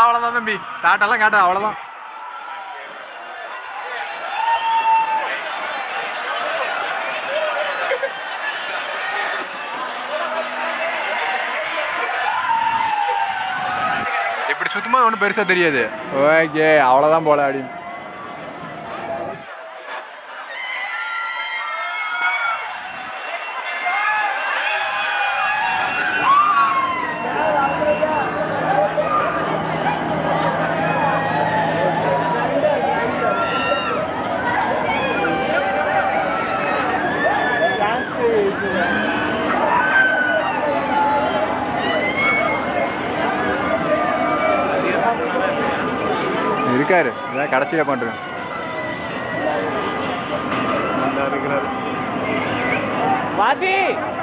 அவ்வளோதான் தம்பி தாட்டெல்லாம் காட்டு அவ்வளோதான் இப்படி சுத்தமாக ஒன்றும் பெருசாக தெரியாது ஓகே அவ்வளோதான் போல அப்படின்னு இருக்காரு இதான் கடைசியில் பண்ணுறேன் வாத்தி